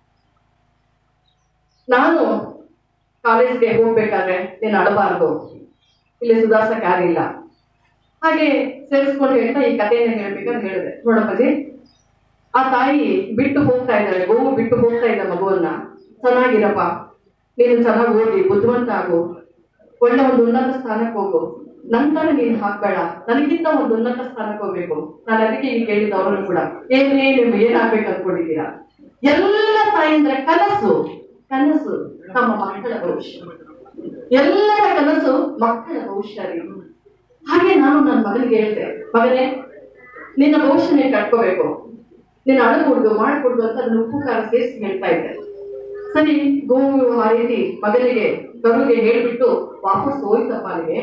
ನಾನು ಕಾಲೇಜ್ಗೆ ಹೋಗ್ಬೇಕಾದ್ರೆ ನೀನು ಅಳಬಾರ್ದು ಇಲ್ಲಿ ಸುಧಾರ್ಸಕ್ ಯಾರಿಲ್ಲ ಹಾಗೆ ಸೇರಿಸ್ಕೊಂಡು ಹೇಳ್ತಾ ಈ ಕಥೆಯನ್ನ ಹೇಳ್ಬೇಕಂತ ಹೇಳಿದೆ ನೋಡಪ್ಪಾಜಿ ಆ ತಾಯಿ ಬಿಟ್ಟು ಹೋಗ್ತಾ ಇದ್ದಾಳೆ ಗೋವು ಬಿಟ್ಟು ಹೋಗ್ತಾ ಇದ್ದ ಮಗುವನ್ನ ಚೆನ್ನಾಗಿರಪ್ಪ ನೀನು ಚೆನ್ನಾಗಿ ಓದಿ ಬುದ್ಧಿವಂತ ಆಗು ಒಳ್ಳೆ ಒಂದು ಉನ್ನತ ಸ್ಥಾನಕ್ಕೆ ಹೋಗು ನಂತರ ನೀನು ಹಾಕ್ಬೇಡ ನನಗಿಂತ ಒಂದು ಉನ್ನತ ಸ್ಥಾನಕ್ಕೆ ಹೋಗ್ಬೇಕು ನಾನು ಅದಕ್ಕೆ ಈಗ ಕೇಳಿದ ಅವರನ್ನು ಕೂಡ ಏನೇ ನೀವು ಏನಾಗ್ಬೇಕು ಅನ್ಕೊಂಡಿದ್ದೀರಾ ಎಲ್ಲ ತಾಯಿಂದ್ರೆ ಕನಸು ಕನಸು ತಮ್ಮ ಮಕ್ಕಳ ಭವಿಷ್ಯ ಎಲ್ಲರ ಕನಸು ಮಕ್ಕಳ ಭವಿಷ್ಯ ರೀ ಹಾಗೆ ನಾನು ನನ್ನ ಮಗನಿಗೆ ಹೇಳಿದೆ ಮಗನೇ ನಿನ್ನ ಭವಿಷ್ಯ ನೀನು ಕಟ್ಕೋಬೇಕು ನೀನು ಅಳಗೂಡ್ದು ಮಾಡ್ಕೊಡ್ದು ಅಂತ ಅದನ್ನ ಉಪ್ಪು ಖಾರ ಸೇರಿಸಿ ಹೇಳ್ತಾ ಇದ್ದೆ ಸರಿ ಗೋವು ಆ ರೀತಿ ಮಗನಿಗೆ ಕರುಗೆ ಹೇಳ್ಬಿಟ್ಟು ವಾಪಸ್ ಹೋಯ್ತಪ್ಪ ಅಲ್ಲಿಗೆ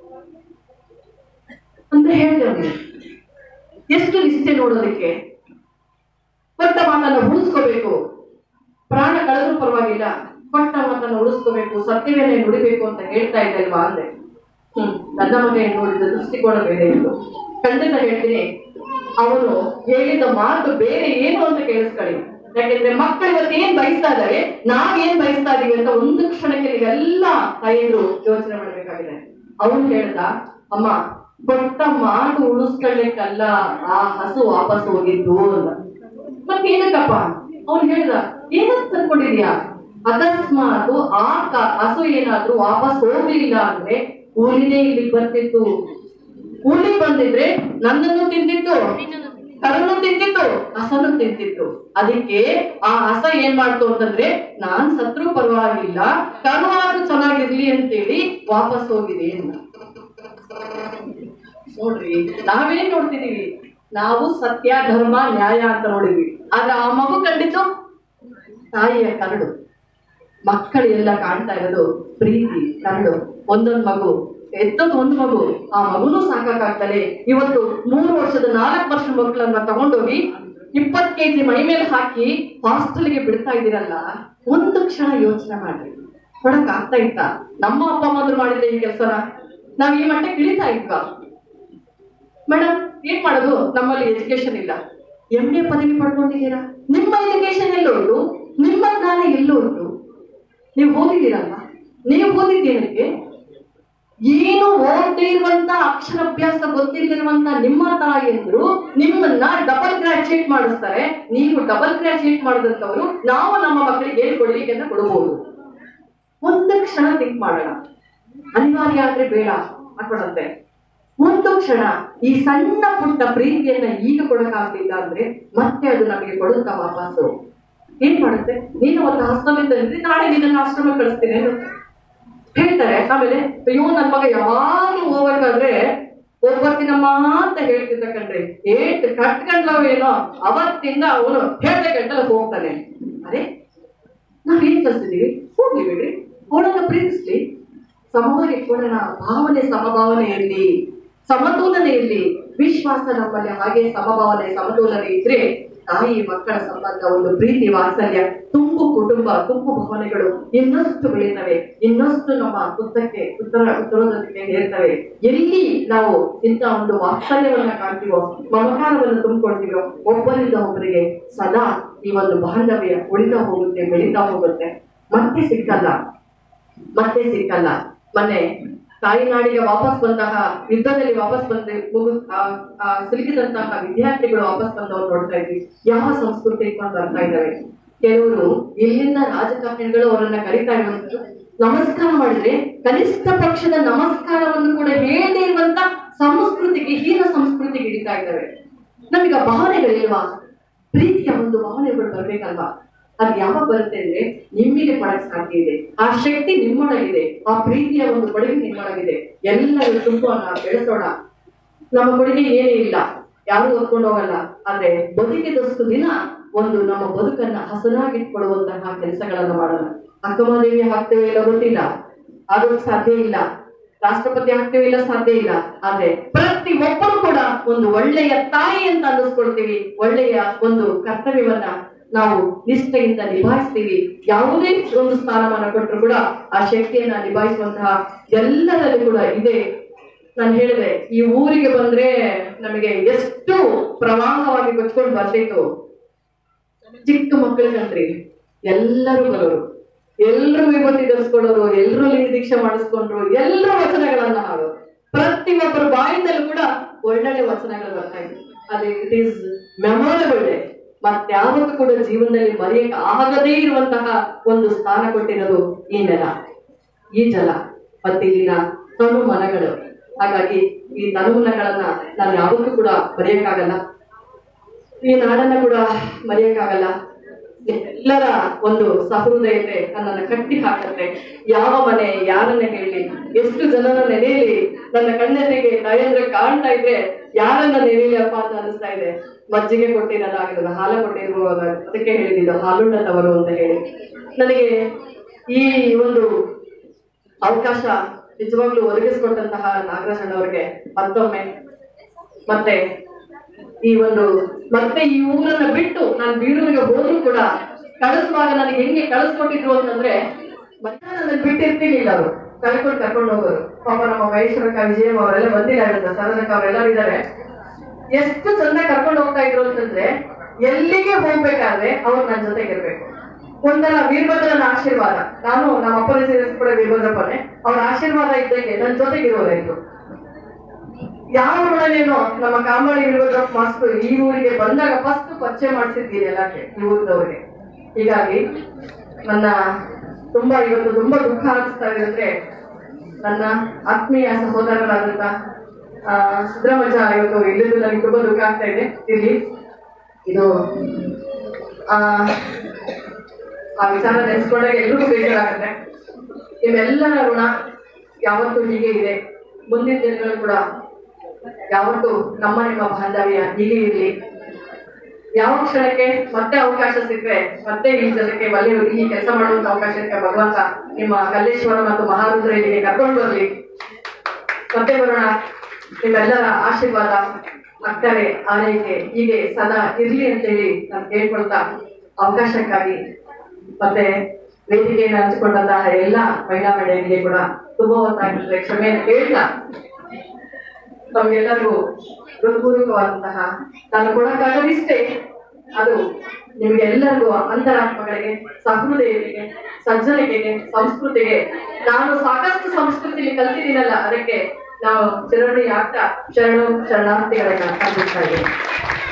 ಅಂತ ಹೇಳ್ದೆ ಅವ್ನಿಗೆ ಎಷ್ಟು ನಿಷ್ಠೆ ನೋಡೋದಕ್ಕೆ ಕೊಟ್ಟ ಮಾತನ್ನ ಉಳಿಸ್ಕೋಬೇಕು ಪ್ರಾಣ ಕಳೆದ್ರೂ ಪರವಾಗಿಲ್ಲ ಕೊಟ್ಟ ಮಾತನ್ನ ಉಳಿಸ್ಕೋಬೇಕು ಸತ್ಯವನ್ನೇ ನುಡಿಬೇಕು ಅಂತ ಹೇಳ್ತಾ ಇದ್ದೆ ಅಲ್ವಾ ಅಂದೆ ಹ್ಮ್ ನನ್ನ ಮಗ ಏನ್ ನೋಡಿದ ದೃಷ್ಟಿಕೋನ ಬೇರೆ ಇತ್ತು ಖಂಡಿತ ಹೇಳ್ತೀನಿ ಅವನು ಹೇಳಿದ ಮಾತು ಬೇರೆ ಏನು ಅಂತ ಕೇಳಿಸ್ಕೊಳ್ಳಿ ಯಾಕೆಂದ್ರೆ ಮಕ್ಕಳು ಇವತ್ತು ಏನ್ ಬಯಸ್ತಾ ಇದ್ದಾರೆ ನಾವ್ ಏನ್ ಬಯಸ್ತಾ ಇದೀವಿ ಅಂತ ಒಂದು ಕ್ಷಣಕ್ಕೆ ನೀವೆಲ್ಲ ತಾಯಿಯರು ಯೋಚನೆ ಮಾಡ್ಬೇಕಾಗಿದೆ ಅವನು ಹೇಳ್ದ ಅಮ್ಮ ಕೊಟ್ಟ ಮಾತು ಉಳಿಸ್ಕೊಳ್ಳಿಕ್ಕಲ್ಲ ಆ ಹಸು ವಾಪಸ್ ಹೋಗಿದ್ದು ಅಂತ ಮತ್ತೇನಕ್ಕಪ್ಪ ಅವ್ನು ಹೇಳ್ದ ಏನಂತ ತಂದ್ಕೊಂಡಿದ್ಯಾ ಅಕಸ್ಮಾತ್ ಆ ಕ- ಹಸು ಏನಾದ್ರೂ ವಾಪಸ್ ಹೋಗ್ಲಿಲ್ಲ ಅಂದ್ರೆ ಕೂಲಿನೇ ಇಲ್ಲಿ ಬರ್ತಿತ್ತು ಕೂಲಿ ಬಂದಿದ್ರೆ ನನ್ನನ್ನು ತಿಂತಿತ್ತು ಕರನ್ನು ತಿಂತಿತ್ತು ಹಸನು ತಿಂತಿತ್ತು ಅದಕ್ಕೆ ಆ ಹಸ ಏನ್ ಮಾಡ್ತು ಅಂತಂದ್ರೆ ನಾನ್ ಸತ್ರು ಪರವಾಗಿಲ್ಲ ಕರುವಾದ್ರೂ ಚೆನ್ನಾಗಿರ್ಲಿ ಅಂತೇಳಿ ವಾಪಸ್ ಹೋಗಿದೆ ಅಂತ ನೋಡ್ರಿ ನಾವೇನ್ ನೋಡ್ತಿದೀವಿ ನಾವು ಸತ್ಯ ಧರ್ಮ ನ್ಯಾಯ ಅಂತ ನೋಡಿದ್ವಿ ಆದ್ರೆ ಆ ಮಗು ಕಂಡಿದ್ದು ತಾಯಿಯ ಕರಡು ಮಕ್ಕಳೆಲ್ಲ ಕಾಣ್ತಾ ಇರೋದು ಪ್ರೀತಿ ಕರಡು ಒಂದೊಂದ್ ಮಗು ಎತ್ತದ ಒಂದ್ ಮಗು ಆ ಮಗುನು ಸಾಕಾಗ್ತಲೆ ಇವತ್ತು ಮೂರು ವರ್ಷದ ನಾಲ್ಕು ವರ್ಷ ಮಕ್ಕಳನ್ನ ತಗೊಂಡೋಗಿ ಇಪ್ಪತ್ ಕೆಜಿ ಮೈ ಮೇಲೆ ಹಾಕಿ ಹಾಸ್ಟೆಲ್ಗೆ ಬಿಡ್ತಾ ಇದ್ದೀರಲ್ಲ ಒಂದು ಕ್ಷಣ ಯೋಚನೆ ಮಾಡ್ರಿ ಕೊಡಕ್ ಆಗ್ತಾ ಇತ್ತ ನಮ್ಮ ಅಪ್ಪ ಅಮ್ಮಂದ್ರು ಮಾಡಿದ್ರೆ ಈ ಕೆಲಸನ ನಾವ್ ಈ ಮಟ್ಟಕ್ಕೆ ಇಳಿತಾ ಇದ್ವಾ ಮೇಡಮ್ ಏನ್ ಮಾಡೋದು ನಮ್ಮಲ್ಲಿ ಎಜುಕೇಶನ್ ಇಲ್ಲ ಎಂ ಎ ಪದವಿ ಪಡ್ಕೊಂಡಿದ್ದೀರಾ ನಿಮ್ಮ ಎಜುಕೇಶನ್ ಎಲ್ಲ ಉಂಟು ನಿಮ್ಮ ಜ್ಞಾನ ಎಲ್ಲೂ ಉಂಟು ನೀವು ಓದಿದ್ದೀರಲ್ವಾ ನೀವು ಓದಿದ್ದೇನಕ್ಕೆ ಏನು ಓದದೇ ಇರುವಂತ ಅಕ್ಷರಾಭ್ಯಾಸ ಗೊತ್ತಿಲ್ಲದಿರುವಂತ ನಿಮ್ಮ ತಾಯಿಯಂದ್ರು ನಿಮ್ಮನ್ನ ಡಬಲ್ ಗ್ರಾಜುಯೇಟ್ ಮಾಡಿಸ್ತಾರೆ ನೀವು ಡಬಲ್ ಗ್ರಾಜುಯೇಟ್ ಮಾಡಿದಂತವರು ನಾವು ನಮ್ಮ ಮಕ್ಕಳಿಗೆ ಏನ್ ಕೊಡ್ಲಿಕ್ಕೆ ಅಂತ ಕೊಡಬಹುದು ಒಂದು ಕ್ಷಣ ಥಿಂಕ್ ಮಾಡೋಣ ಅನಿವಾರ್ಯ ಆದ್ರೆ ಬೇಡ ಹಾಕೊಳಂತೆ ಒಂದು ಕ್ಷಣ ಈ ಸಣ್ಣ ಪುಟ್ಟ ಪ್ರೀತಿಯನ್ನ ಈಗ ಕೊಡಕ್ಕಾಗ್ಲಿಲ್ಲ ಅಂದ್ರೆ ಮತ್ತೆ ಅದು ನಮಗೆ ಕೊಡುತ್ತಾ ವಾಪಸ್ಸು ಏನ್ ಮಾಡುತ್ತೆ ನೀನು ಒಂದು ಹಾಸ್ಟೆಲಿಂದ ಇದ್ರೆ ನಾಳೆ ನಿನ್ನ ಆಶ್ರಮ ಕಳಿಸ್ತೀನಿ ಏನು? ಹೇಳ್ತಾರೆ ಆಮೇಲೆ ಅಯ್ಯೋ ನನ್ ಮಗ ಯಾವಾಗ್ಲೂ ಹೋಗ್ಬೇಕಾದ್ರೆ ಒಬ್ಬತ್ತಿನಮ್ಮ ಅಂತ ಹೇಳ್ತಿದ್ದ ಕಣ್ರಿ ಏಟ್ ಕಟ್ಕೊಂಡ್ಲವೇನೋ ಅವತ್ತಿಂದ ಅವನು ಹೇಳ್ದೆ ಕೆಟ್ಟಲ್ಲ ಹೋಗ್ತಾನೆ ಅರೆ ನಾವೇನ್ ಕಲ್ತಿದೀವಿ ಹೋಗ್ಲಿ ಬಿಡ್ರಿ ಅವಳನ್ನ ಪ್ರೀತಿಸ್ಲಿ ಸಮವಾಗಿ ಇಟ್ಕೊಳ್ಳೋಣ ಭಾವನೆ ಸಮಭಾವನೆ ಇರ್ಲಿ ಸಮತೋಲನೆ ಇರ್ಲಿ ವಿಶ್ವಾಸ ನಮ್ಮಲ್ಲಿ ಹಾಗೆ ಸಮಭಾವನೆ ಸಮತೋಲನೆ ಇದ್ರೆ ತಾಯಿ ಮಕ್ಕಳ ಸಂಬಂಧ ಒಂದು ಪ್ರೀತಿ ವಾತ್ಸಲ್ಯ ತುಂಬು ಕುಟುಂಬ ತುಂಬು ಭಾವನೆಗಳು ಇನ್ನಷ್ಟು ಬೆಳೀತವೆ ಇನ್ನಷ್ಟು ನಮ್ಮ ಉತ್ತಕ್ಕೆ ಉತ್ತರ ಉತ್ತರೋದಕ್ಕೆ ಹೇರ್ತವೆ ಎಲ್ಲಿ ನಾವು ಇಂಥ ಒಂದು ವಾತ್ಸಲ್ಯವನ್ನ ಕಾಣ್ತೀವೋ ಮಮಕಾರವನ್ನು ತುಂಬಿಕೊಳ್ತೀವೋ ಒಬ್ಬರಿಂದ ಒಬ್ಬರಿಗೆ ಸದಾ ಈ ಒಂದು ಬಾಂಧವ್ಯ ಉಳಿತಾ ಹೋಗುತ್ತೆ ಬೆಳೀತಾ ಹೋಗುತ್ತೆ ಮತ್ತೆ ಸಿಕ್ಕಲ್ಲ ಮತ್ತೆ ಸಿಕ್ಕಲ್ಲ ಮೊನ್ನೆ ತಾಯಿನಾಡಿಗೆ ವಾಪಸ್ ಬಂದಾಗ ಯುದ್ಧದಲ್ಲಿ ವಾಪಸ್ ಬಂದ ಮುಗು ಆ- ಆ ಸಿಲುಕಿದಂತಹ ವಿದ್ಯಾರ್ಥಿಗಳು ವಾಪಸ್ ಬಂದವ್ರು ನೋಡ್ತಾ ಇದ್ವಿ ಯಾವ ಸಂಸ್ಕೃತಿ ಇಟ್ಕೊಂಡು ಬರ್ತಾ ಇದ್ದಾವೆ ಕೆಲವರು ಇಲ್ಲಿಂದ ರಾಜಕಾರಣಿಗಳು ಅವರನ್ನ ಕರೀತಾ ಇರುವಂತದ್ದು ನಮಸ್ಕಾರ ಮಾಡಿದ್ರೆ ಕನಿಷ್ಠ ಪಕ್ಷದ ನಮಸ್ಕಾರವನ್ನು ಕೂಡ ಹೇಳದೇ ಇರುವಂತ ಸಂಸ್ಕೃತಿಗೆ ಹೀನ ಸಂಸ್ಕೃತಿಗೆ ಹಿಡಿತಾ ಇದ್ದಾವೆ ನಮಗೆ ಆ ಭಾವನೆಗಳಿಲ್ವಾ ಪ್ರೀತಿಯ ಒಂದು ಭಾವನೆಗಳು ಬರ್ಬೇಕಲ್ವಾ ಅದು ಯಾವಾಗ ಬರುತ್ತೆ ಅಂದ್ರೆ ನಿಮ್ಮಿಗೆ ಕೊಡಕ್ ಸಾಧ್ಯ ಇದೆ ಆ ಶಕ್ತಿ ನಿಮ್ಮೊಳಗಿದೆ ಆ ಪ್ರೀತಿಯ ಒಂದು ಕೊಡುಗೆ ನಿಮ್ಮೊಳಗಿದೆ ಎಲ್ಲರೂ ತುಂಬಾನ ಬೆಳೆಸೋಣ ನಮ್ಮ ಕೊಡುಗೆ ಏನೇ ಇಲ್ಲ ಯಾರು ಹೊತ್ಕೊಂಡು ಹೋಗಲ್ಲ ಆದ್ರೆ ಬದುಕಿದಷ್ಟು ದಿನ ಒಂದು ನಮ್ಮ ಬದುಕನ್ನ ಹಸನಾಗಿಟ್ಕೊಳ್ಳುವಂತಹ ಕೆಲಸಗಳನ್ನ ಮಾಡೋಣ ಅಕ್ಕಮಹಾದೇವಿ ಹಾಕ್ತೇವೆ ಇಲ್ಲ ಗೊತ್ತಿಲ್ಲ ಆಗೋಕ್ ಸಾಧ್ಯ ಇಲ್ಲ ರಾಷ್ಟ್ರಪತಿ ಆಗ್ತೇವೆ ಇಲ್ಲ ಸಾಧ್ಯ ಇಲ್ಲ ಆದ್ರೆ ಪ್ರತಿ ಒಬ್ಬರು ಕೂಡ ಒಂದು ಒಳ್ಳೆಯ ತಾಯಿ ಅಂತ ಅನ್ನಿಸ್ಕೊಳ್ತೀವಿ ಒಳ್ಳೆಯ ಒಂದು ಕರ್ತವ್ಯವನ್ನ ನಾವು ನಿಷ್ಠೆಯಿಂದ ನಿಭಾಯಿಸ್ತೀವಿ ಯಾವುದೇ ಒಂದು ಸ್ಥಾನಮಾನ ಕೊಟ್ಟರು ಕೂಡ ಆ ಶಕ್ತಿಯನ್ನ ನಿಭಾಯಿಸುವಂತಹ ಎಲ್ಲರಲ್ಲಿ ಕೂಡ ಇದೆ ನಾನು ಹೇಳಿದೆ ಈ ಊರಿಗೆ ಬಂದ್ರೆ ನಮಗೆ ಎಷ್ಟು ಪ್ರವಾಹವಾಗಿ ಕೊಚ್ಕೊಂಡು ಬರ್ತಿತ್ತು ಚಿಕ್ಕ ಮಕ್ಕಳಿಗಂತ್ರಿ ಎಲ್ಲರೂ ಬರೋರು ಎಲ್ರು ವಿಭೂತಿ ಧರಿಸ್ಕೊಳ್ಳೋರು ಎಲ್ರು ಲಿಂಗ ದೀಕ್ಷೆ ಮಾಡಿಸ್ಕೊಂಡ್ರು ಎಲ್ಲರೂ ವಚನಗಳನ್ನ ಹಾಡೋರು ಪ್ರತಿ ಒಬ್ಬರ ಬಾಯಿಂದಲೂ ಕೂಡ ಒಳ್ಳೊಳ್ಳೆ ವಚನಗಳು ಬರ್ತಾ ಇದ್ವು ಅದು ಇಟ್ ಈಸ್ ಮೆಮೊರಬಲ್ ಡೇ ಮತ್ಯಾವತ್ತೂ ಕೂಡ ಜೀವನದಲ್ಲಿ ಮರೆಯಕ್ಕೆ ಆಗದೇ ಇರುವಂತಹ ಒಂದು ಸ್ಥಾನ ಕೊಟ್ಟಿರೋದು ಈ ನೆಲ ಈ ಜಲ ಮತ್ತೆ ಇಲ್ಲಿನ ತನು ಮನಗಳು ಹಾಗಾಗಿ ಈ ತನುಮನಗಳನ್ನ ನಾನು ಯಾವತ್ತೂ ಕೂಡ ಮರೆಯಕ್ಕಾಗಲ್ಲ ಈ ನಾಡನ್ನ ಕೂಡ ಮರೆಯಕ್ಕಾಗಲ್ಲ ಎಲ್ಲರ ಒಂದು ಸಹೃದಯತೆ ನನ್ನನ್ನು ಕಟ್ಟಿ ಹಾಕತ್ತೆ ಯಾವ ಮನೆ ಯಾರನ್ನ ಹೇಳಿ ಎಷ್ಟು ಜನರ ನೆನೆಯಲಿ ನನ್ನ ಕಣ್ಣೆದುರಿಗೆ ನರೇಂದ್ರ ಕಾಣ್ತಾ ಇದ್ರೆ ಯಾರನ್ನ ನೆನೆಯಲಿ ಅಪ್ಪ ಅಂತ ಅನಿಸ್ತಾ ಇದೆ ಮಜ್ಜಿಗೆ ಕೊಟ್ಟಿರೋದಾಗಿರೋದು ಹಾಲು ಕೊಟ್ಟಿರ್ಬೋದು ಅದಕ್ಕೆ ಹೇಳಿದ್ದು ಹಾಲುಣ್ಣತವರು ಅಂತ ಹೇಳಿ ನನಗೆ ಈ ಒಂದು ಅವಕಾಶ ನಿಜವಾಗ್ಲೂ ಒದಗಿಸಿಕೊಟ್ಟಂತಹ ನಾಗರಾಜ್ ಅಣ್ಣವರಿಗೆ ಮತ್ತೊಮ್ಮೆ ಮತ್ತೆ ಈ ಒಂದು ಮತ್ತೆ ಈ ಊರನ್ನ ಬಿಟ್ಟು ನಾನು ಬೀರೂರಿಗೆ ಹೋದ್ರು ಕೂಡ ಕಳಿಸುವಾಗ ನನಗೆ ಹೆಂಗೆ ಕಳಿಸ್ಕೊಟ್ಟಿದ್ರು ಅಂತಂದ್ರೆ ಮತ್ತೆ ನನ್ನ ಬಿಟ್ಟಿರ್ತಿರ್ಲಿಲ್ಲ ಅವರು ಕರ್ಕೊಂಡು ಕರ್ಕೊಂಡು ಹೋಗೋರು ಪಾಪ ನಮ್ಮ ಮಹೇಶ್ವರಕ್ಕ ವಿಜಯಂ ಅವರೆಲ್ಲ ಬಂದಿದ್ದಾರೆ ಸರದಕ್ಕ ಅವರೆಲ್ಲರೂ ಇದ್ದಾರೆ ಎಷ್ಟು ಚಂದ ಕರ್ಕೊಂಡು ಹೋಗ್ತಾ ಇದ್ರು ಅಂತಂದ್ರೆ ಎಲ್ಲಿಗೆ ಹೋಗ್ಬೇಕಾದ್ರೆ ಅವ್ರು ನನ್ನ ಜೊತೆಗಿರ್ಬೇಕು ಒಂಥರ ವೀರಭದ್ರನ ಆಶೀರ್ವಾದ ನಾನು ನಮ್ಮ ಅಪ್ಪನ ಸೇರಿಸಿ ಕೂಡ ವೀರಭದ್ರಪ್ಪನೇ ಅವ್ರ ಆಶೀರ್ವಾದ ಇದ್ದಂಗೆ ನನ್ನ ಜೊತೆಗಿರೋರಾಯ್ತು ಯಾವ ಊರಲ್ಲೇನೋ ನಮ್ಮ ಕಾಮಾಳಿ ವೀರಭದ್ರಪ್ಪ ಮಾಸ್ಟರ್ ಈ ಊರಿಗೆ ಬಂದಾಗ ಫಸ್ಟ್ ಪರಿಚಯ ಮಾಡಿಸಿದ್ದೀನಿ ಎಲ್ಲಕ್ಕೆ ಈ ಊರಿನವ್ರಿಗೆ ಹೀಗಾಗಿ ನನ್ನ ತುಂಬಾ ಇವತ್ತು ತುಂಬಾ ದುಃಖ ಅನಿಸ್ತಾ ಇದೆ ಅಂದ್ರೆ ನನ್ನ ಆತ್ಮೀಯ ಸಹೋದರರಾದಂತ ಆ, ಸಿದ್ದರಾಮಜ್ಜ ಇವತ್ತು ಇಲ್ಲಿದ್ದು ನನಗೆ ತುಂಬಾ ದುಃಖ ಆಗ್ತಾ ಇದೆ ಇರ್ಲಿ ಇದು ಆ ಆ ವಿಚಾರ ನೆನೆಸ್ಕೊಂಡಾಗ ಎಲ್ರಿಗೂ ಬೇಜಾರಾಗುತ್ತೆ ನಿಮ್ಮೆಲ್ಲರ ಋಣ ಯಾವತ್ತೂ ಹೀಗೆ ಇದೆ ಮುಂದಿನ ದಿನಗಳು ಕೂಡ ಯಾವತ್ತೂ ನಮ್ಮ ನಿಮ್ಮ ಬಾಂಧವ್ಯ ಹೀಗೆ ಇರಲಿ ಯಾವ ಕ್ಷಣಕ್ಕೆ ಮತ್ತೆ ಅವಕಾಶ ಸಿಕ್ಕರೆ ಮತ್ತೆ ಈ ಜನಕ್ಕೆ ಒಳ್ಳೆ ಈ ಕೆಲಸ ಮಾಡುವಂತ ಅವಕಾಶ ಸಿಕ್ಕರೆ ಭಗವಂತ ನಿಮ್ಮ ಕಲ್ಲೇಶ್ವರ ಮತ್ತು ಮಹಾರುದ್ರ ಇಲ್ಲಿಗೆ ಕರ್ಕೊಂಡು ಬರ್ಲಿ ಮತ್ತೆ ಬರೋಣ ನಿಮ್ಮೆಲ್ಲರ ಆಶೀರ್ವಾದ ಅಕ್ಕರೆ ಆರೈಕೆ ಹೀಗೆ ಸದಾ ಇರ್ಲಿ ಅಂತೇಳಿ ನಾನು ಕೇಳ್ಕೊಳ್ತಾ ಅವಕಾಶಕ್ಕಾಗಿ ಮತ್ತೆ ವೇದಿಕೆಯನ್ನು ಹಂಚಿಕೊಂಡಂತಹ ಎಲ್ಲ ಮಹಿಳಾ ಮಂಡಳಿಗೆ ಕೂಡ ತುಂಬಾ ಹೊತ್ತಾಗಿದ್ರೆ ಕ್ಷಮೆಯನ್ನು ಕೇಳ್ತಾ ತಮಗೆಲ್ಲರಿಗೂ ಹೃತ್ಪೂರ್ವಕವಾದಂತಹ ನಾನು ಕೊಡಕ್ಕಾಗದಿಷ್ಟೇ ಅದು ನಿಮಗೆಲ್ಲರಿಗೂ ಅಂತರಾತ್ಮಗಳಿಗೆ ಸಹೃದಯರಿಗೆ ಸಜ್ಜನಿಕೆಗೆ ಸಂಸ್ಕೃತಿಗೆ ನಾನು ಸಾಕಷ್ಟು ಸಂಸ್ಕೃತಿಯಲ್ಲಿ ಕಲ್ತಿದ್ದೀನಲ್ಲ ಅದಕ್ಕೆ ನಾವು ಚರಣಿ ಆಗ್ತಾ ಶರಣು ಶರಣಾರ್ಥಿಗಳನ್ನ ಅಂದಿಸ್ತಾ ಇದ್ದೀನಿ